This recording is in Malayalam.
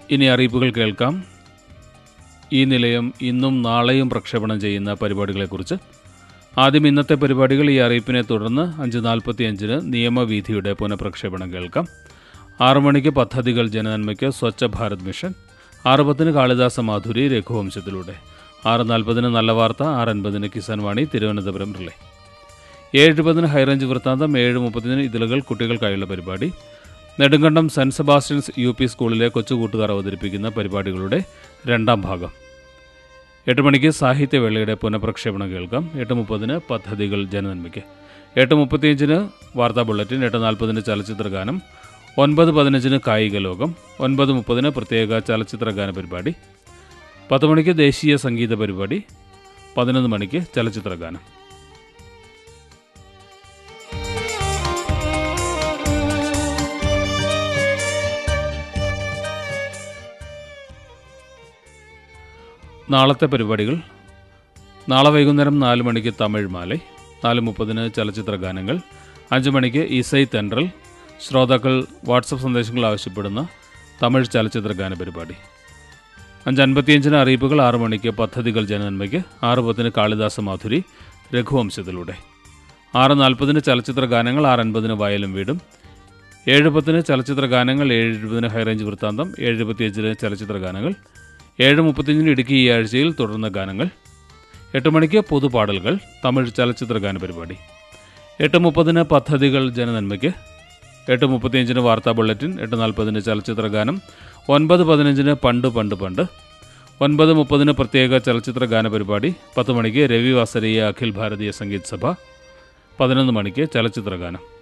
ഇനി അറിയിപ്പുകൾ കേൾക്കാം ഈ നിലയം ഇന്നും നാളെയും പ്രക്ഷേപണം ചെയ്യുന്ന പരിപാടികളെക്കുറിച്ച് ആദ്യം ഇന്നത്തെ പരിപാടികൾ ഈ അറിയിപ്പിനെ തുടർന്ന് അഞ്ച് നാൽപ്പത്തി അഞ്ചിന് നിയമവീഥിയുടെ പുനഃപ്രക്ഷേപണം കേൾക്കാം ആറു മണിക്ക് പദ്ധതികൾ ജനനന്മയ്ക്ക് സ്വച്ഛ ഭാരത് മിഷൻ ആറ് പത്തിന് കാളിദാസ മാധുരി രഘുവംശത്തിലൂടെ ആറ് നാൽപ്പതിന് നല്ല വാർത്ത ആറ് അൻപതിന് കിസാൻ വാണി തിരുവനന്തപുരം റിലേ ഏഴ് പതിന് ഹൈറേഞ്ച് വൃത്താന്തം ഏഴ് മുപ്പതിന് ഇതിലുകൾ കുട്ടികൾക്കായുള്ള പരിപാടി Nedumkandam saint Sebastian's U P സ്കൂളിലെ കൊച്ചുകൂട്ടുകാർ അവതരിപ്പിക്കുന്ന പരിപാടികളുടെ രണ്ടാം ഭാഗം എട്ട് മണിക്ക് സാഹിത്യവേളയുടെ പുനഃപ്രക്ഷേപണം കേൾക്കാം എട്ട് മുപ്പതിന് പദ്ധതികൾ ജനനന്മയ്ക്ക് എട്ട് മുപ്പത്തിയഞ്ചിന് വാർത്താ ബുള്ളറ്റിൻ എട്ട് നാൽപ്പതിന് ചലച്ചിത്ര ഗാനം ഒൻപത് പതിനഞ്ചിന് കായിക ലോകം ഒൻപത് മുപ്പതിന് പ്രത്യേക ചലച്ചിത്ര ഗാന പരിപാടി പത്ത് മണിക്ക് ദേശീയ സംഗീത പരിപാടി പതിനൊന്ന് മണിക്ക് ചലച്ചിത്ര ഗാനം നാളത്തെ പരിപാടികൾ നാളെ വൈകുന്നേരം നാല് മണിക്ക് തമിഴ് മാലൈ നാല് മുപ്പതിന് ചലച്ചിത്ര ഗാനങ്ങൾ അഞ്ച് മണിക്ക് ഇസൈ തെൻട്രൽ ശ്രോതാക്കൾ വാട്സപ്പ് സന്ദേശങ്ങൾ ആവശ്യപ്പെടുന്ന തമിഴ് ചലച്ചിത്ര ഗാന പരിപാടി അഞ്ച് അൻപത്തിയഞ്ചിന് അറിയിപ്പുകൾ ആറ് മണിക്ക് പദ്ധതികൾ ജനനന്മയ്ക്ക് ആറ് പത്തിന് കാളിദാസ മാധുരി രഘുവംശത്തിലൂടെ ആറ് നാൽപ്പതിന് ചലച്ചിത്ര ഗാനങ്ങൾ ആറ് അൻപതിന് വയലും വീടും ഏഴ് പത്തിന് ചലച്ചിത്ര ഗാനങ്ങൾ ഏഴ് എഴുപതിന് ഹൈറേഞ്ച് വൃത്താന്തം ഏഴ് ഇരുപത്തിയഞ്ചിന് ചലച്ചിത്ര ഗാനങ്ങൾ ഏഴ് മുപ്പത്തിയഞ്ചിന് ഇടുക്കി ഈ ആഴ്ചയിൽ തുടർന്ന ഗാനങ്ങൾ എട്ട് മണിക്ക് പൊതുപാടലുകൾ തമിഴ് ചലച്ചിത്ര ഗാന പരിപാടി എട്ട് മുപ്പതിന് പദ്ധതികൾ ജനനന്മയ്ക്ക് എട്ട് മുപ്പത്തിയഞ്ചിന് വാർത്താ ബുള്ളറ്റിൻ എട്ട് നാൽപ്പതിന് ചലച്ചിത്ര ഗാനം ഒൻപത് പതിനഞ്ചിന് പണ്ട് പണ്ട് പണ്ട് ഒൻപത് മുപ്പതിന് പ്രത്യേക ചലച്ചിത്ര ഗാന പരിപാടി പത്ത് മണിക്ക് രവി വാസരീയ അഖിൽ ഭാരതീയ സംഗീത് സഭ പതിനൊന്ന് മണിക്ക് ചലച്ചിത്ര ഗാനം